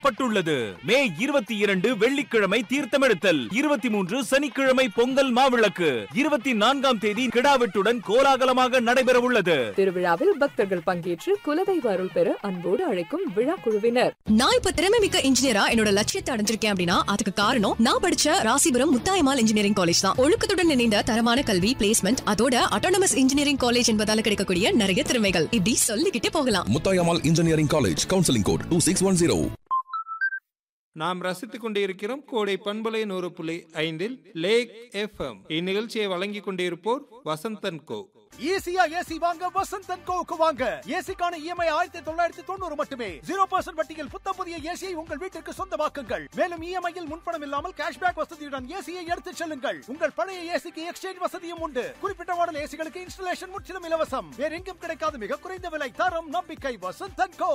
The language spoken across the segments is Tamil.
பட்டுள்ளது மே இருபத்தி இரண்டு வெள்ளிக்கிழமை தீர்த்தமெடுத்தல் இருபத்தி மூன்று சனிக்கிழமை பொங்கல் மாவிளக்கு இருபத்தி நான்காம் தேதி கிடாவெட்டுடன் கோலாகலமாக நடைபெறவுள்ளது திருவிழாவில் பக்தர்கள் பங்கேற்று குலதெய்வ அருள் பெற அன்போடு அழைக்கும் விழா குழுவினர் நான் இப்ப திறமை மிக்க இன்ஜினியரா என்னோட லட்சியத்தை அடைஞ்சிருக்கேன் அப்படின்னா அதுக்கு காரணம் நான் படிச்ச ராசிபுரம் முத்தாயமால் இன்ஜினியரிங் காலேஜ் தான் ஒழுக்கத்துடன் இணைந்த தரமான கல்வி பிளேஸ்மெண்ட் அதோட அட்டானமஸ் இன்ஜினியரிங் காலேஜ் என்பதால கிடைக்கக்கூடிய நிறைய திறமைகள் இப்படி சொல்லிக்கிட்டே போகலாம் Muthayammal engineering college counselling code two six one zero நாம் ரசித்துக் கொண்டிருக்கிறோம் கோடை பண்பலை நூறு புள்ளி ஐந்தில் லேக் எஃப்எம் இந்நிகழ்ச்சியை வழங்கிக் கொண்டிருப்போர் வசந்தன் கோ ஈஸியா ஏசி வாங்க வசந்தன் கோவுக்கு வாங்க ஏசிக்கான இஎம்ஐ ஆயிரத்தி தொள்ளாயிரத்தி தொண்ணூறு மட்டுமே ஜீரோ பர்சன்ட் வட்டியில் புத்த புதிய ஏசியை உங்கள் வீட்டிற்கு சொந்தமாக்குங்கள் மேலும் இஎம்ஐயில் முன்பணம் இல்லாமல் கேஷ்பேக் வசதியுடன் ஏசியை எடுத்துச் செல்லுங்கள் உங்கள் பழைய ஏசிக்கு எக்ஸ்சேஞ்ச் வசதியும் உண்டு குறிப்பிட்ட மாடல் ஏசிகளுக்கு இன்ஸ்டலேஷன் முற்றிலும் இலவசம் வேற எங்கும் கிடைக்காத மிக குறைந்த விலை தரம் நம்பிக்கை வசந்தன் கோ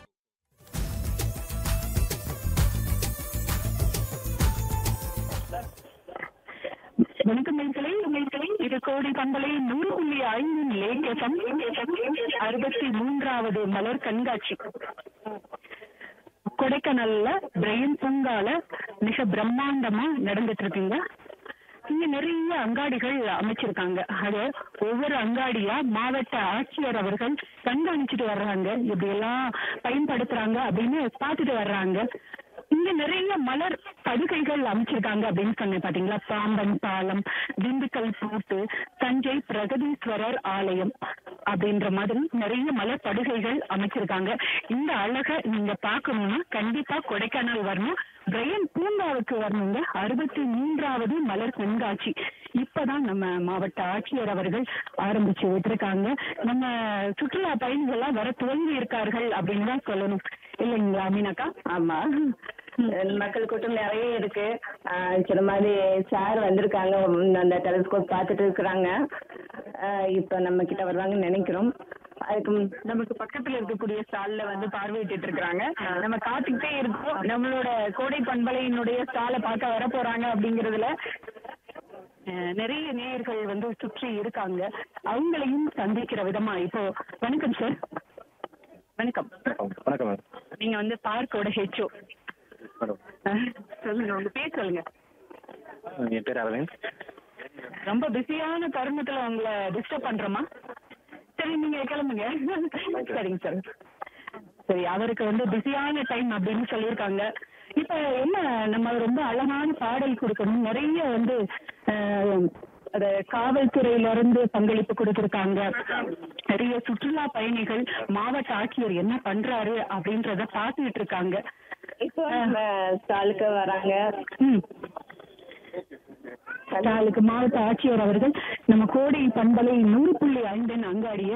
வணக்கம் நேர்களே நேர்களே இது கோடி பண்பலை நூறு புள்ளி ஐந்து லேக் எஃப்எம் அறுபத்தி மூன்றாவது மலர் கண்காட்சி கொடைக்கானல்ல பிரெயின் பூங்கால மிக பிரம்மாண்டமா நடந்துட்டு இருக்குங்க இங்க நிறைய அங்காடிகள் அமைச்சிருக்காங்க அது ஒவ்வொரு அங்காடியா மாவட்ட ஆட்சியர் அவர்கள் கண்காணிச்சுட்டு வர்றாங்க இப்படி எல்லாம் பயன்படுத்துறாங்க அப்படின்னு பார்த்துட்டு வர்றாங்க இங்க நிறைய மலர் படுகைகள் அமைச்சிருக்காங்க அப்படின்னு சொன்னேன் பாத்தீங்களா பாம்பன் பாலம் திண்டுக்கல் பூட்டு தஞ்சை பிரகதீஸ்வரர் ஆலயம் அப்படின்ற மாதிரி நிறைய மலர் படுகைகள் அமைச்சிருக்காங்க இந்த அழகை நீங்க பார்க்கணும்னா கண்டிப்பா கொடைக்கானல் வரணும் பிரையன் பூங்காவுக்கு வரணுங்க அறுபத்தி மூன்றாவது மலர் கண்காட்சி இப்பதான் நம்ம மாவட்ட ஆட்சியர் அவர்கள் ஆரம்பிச்சு விட்டுருக்காங்க நம்ம சுற்றுலா பயணிகள் எல்லாம் வர துவங்கி இருக்கார்கள் அப்படின்னு தான் சொல்லணும் இல்லைங்களா மீனாக்கா ஆமா மக்கள் கூட்டம் நிறைய இருக்கு ஆஹ் சொன்ன மாதிரி சார் வந்திருக்காங்க உம், அந்த டெலிஸ்கோப் பார்த்துட்டு இருக்கிறாங்க ஆஹ் இப்ப நம்ம கிட்ட வருவாங்கன்னு நினைக்கிறோம் அதுக்கு முன் நமக்கு பக்கத்துல இருக்கக்கூடிய ஸ்டால்ல வந்து பார்வையிட்டு இருக்காங்க நம்ம காத்துக்கிட்டே இருக்கோம் நம்மளோட கோடை பண்பலையினுடைய ஸ்டாலை பார்க்க வர போறாங்க அப்படிங்கறதுல அஹ், நிறைய நேயர்கள் வந்து சுற்றி இருக்காங்க அவங்களையும் சந்திக்கிற விதமா இப்போ வணக்கம் சார் வணக்கம் வணக்கம் மேடம் நீங்க வந்து பார்க்கோட ஹெச்ஓ மேடம் சொல்லுங்க உங்க பேர் சொல்லுங்க என் பேர் அரவிந்த் ரொம்ப பிஸியான தருணத்துல உங்களை டிஸ்டர்ப் பண்றோமா சரி நீங்க கிளம்புங்க சரிங்க சார் சரி அவருக்கு வந்து பிஸியான டைம் அப்படின்னு சொல்லியிருக்காங்க இப்ப என்ன நம்ம ரொம்ப அழகான பாடல் கொடுக்கணும் நிறைய வந்து ஆஹ், அது காவல்துறையில இருந்து பங்களிப்பு கொடுத்திருக்காங்க நிறைய சுற்றுலா பயணிகள் மாவட்ட ஆட்சியர் என்ன பண்றாரு அப்படின்றத பார்த்துட்டு இருக்காங்க இப்போ நம்ம ஸ்டாலுக்கு வராங்க ம். நாளுக்கு மாவட்ட ஆட்சியர் அவர்கள் நம்ம கோடை பண்பலை நூறு புள்ளி ஐந்தின் அங்காடிய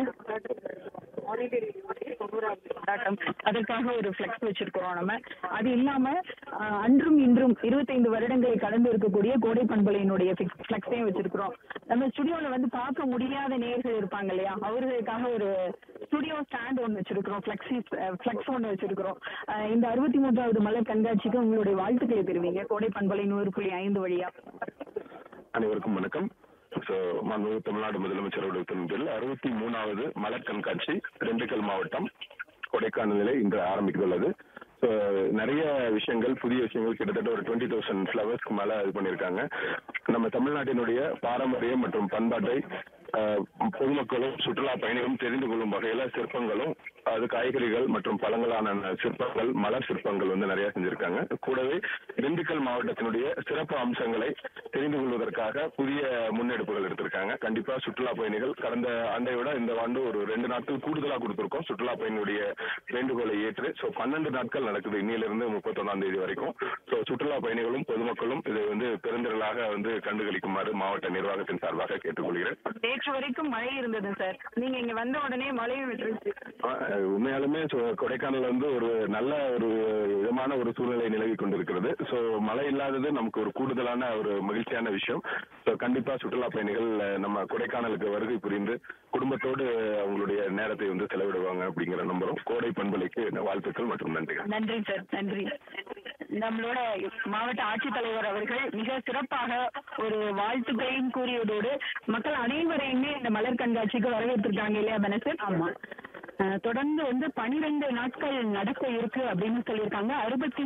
கொண்டாட்டம் அதற்காக ஒரு ஃபிளெக்ஸ் வச்சிருக்கிறோம் நம்ம அது இல்லாம ஆஹ், அன்றும் இன்றும் இருபத்தைந்து வருடங்களை கடந்து இருக்கக்கூடிய கோடை பண்பலையினுடைய ஃபிளெக்ஸையும் வச்சிருக்கிறோம் நம்ம ஸ்டுடியோல வந்து பார்க்க முடியாத நேயர்கள் இருப்பாங்க இல்லையா அவர்களுக்காக ஒரு ஸ்டுடியோ ஸ்டாண்ட் ஒன்று வச்சிருக்கிறோம் ஃபிளெக்ஸி ஃபிளெக்ஸ் ஒன்று வச்சிருக்கிறோம் ஆஹ், இந்த அறுபத்தி மூன்றாவது மலர் கண்காட்சிக்கு உங்களுடைய வாழ்த்துக்களை பெறுவீங்க கோடை பண்பலை நூறு புள்ளி ஐந்து வழியா அனைவருக்கும் வணக்கம் ஸோ மாண்புமிகு தமிழ்நாடு முதலமைச்சரோட உத்தரவின் அறுபத்தி மூணாவது மலர் கண்காட்சி திண்டுக்கல் மாவட்டம் கொடைக்கானலிலே இன்று ஆரம்பித்துள்ளது ஸோ நிறைய விஷயங்கள் புதிய விஷயங்கள் கிட்டத்தட்ட ஒரு டுவெண்ட்டி தௌசண்ட் ஃப்ளவர்ஸ்க்கு மேலே இது பண்ணியிருக்காங்க நம்ம தமிழ்நாட்டினுடைய பாரம்பரியம் மற்றும் பண்பாட்டை ஆஹ், பொதுமக்களும் சுற்றுலா பயணிகளும் தெரிந்து கொள்ளும் வகையில சிற்பங்களும் அது காய்கறிகள் மற்றும் பழங்களான சிற்பங்கள் மலர் சிற்பங்கள் வந்து நிறைய செஞ்சிருக்காங்க கூடவே திண்டுக்கல் மாவட்டத்தினுடைய சிறப்பு அம்சங்களை தெரிந்து கொள்வதற்காக புதிய முன்னெடுப்புகள் எடுத்திருக்காங்க கண்டிப்பா சுற்றுலா பயணிகள் கடந்த ஆண்டை விட இந்த ஆண்டு ஒரு ரெண்டு நாட்கள் கூடுதலா கொடுத்திருக்கோம் சுற்றுலா பயணியுடைய வேண்டுகோளை ஏற்று ஸோ பன்னெண்டு நாட்கள் நடக்குது இன்னிலிருந்து முப்பத்தொன்னாம் தேதி வரைக்கும் ஸோ சுற்றுலா பயணிகளும் பொதுமக்களும் இதை வந்து பெருந்திரளாக வந்து கண்டுகளிக்குமாறு மாவட்ட நிர்வாகத்தின் சார்பாக கேட்டுக்கொள்கிறேன் நேற்று வரைக்கும் மழை இருந்தது சார் நீங்க இங்க வந்த உடனே மழையும் விட்டுருச்சு ஆஹ் உண்மையாலுமே சொ- கொடைக்கானல் வந்து ஒரு நல்ல ஒரு விதமான ஒரு சூழ்நிலை நிலவி கொண்டிருக்கிறது ஸோ மழை இல்லாதது நமக்கு ஒரு கூடுதலான ஒரு மகிழ்ச்சியான விஷயம் ஸோ கண்டிப்பா சுற்றுலா பயணிகள் அஹ், நம்ம கொடைக்கானலுக்கு வருகை புரிந்து குடும்பத்தோடு அவங்களுடைய நேரத்தை வந்து செலவிடுவாங்க அப்படிங்கிற நம்பரும் கோடை பண்பலைக்கு வாழ்த்துக்கள் மற்றும் நன்றிகள் நன்றி சார் நன்றி நம்மளோட மாவட்ட ஆட்சித்தலைவர் அவர்கள் மிக சிறப்பாக ஒரு வாழ்த்துக்களையும் கூறியதோடு மக்கள் அனைவரையுமே இந்த மலர் கண்காட்சிக்கு வரவேற்றிருக்காங்க இல்லையா மனசு ஆமா அஹ், தொடர்ந்து வந்து பனிரெண்டு நாட்கள் நடக்க இருக்கு அப்படின்னு சொல்லியிருக்காங்க அறுபத்தி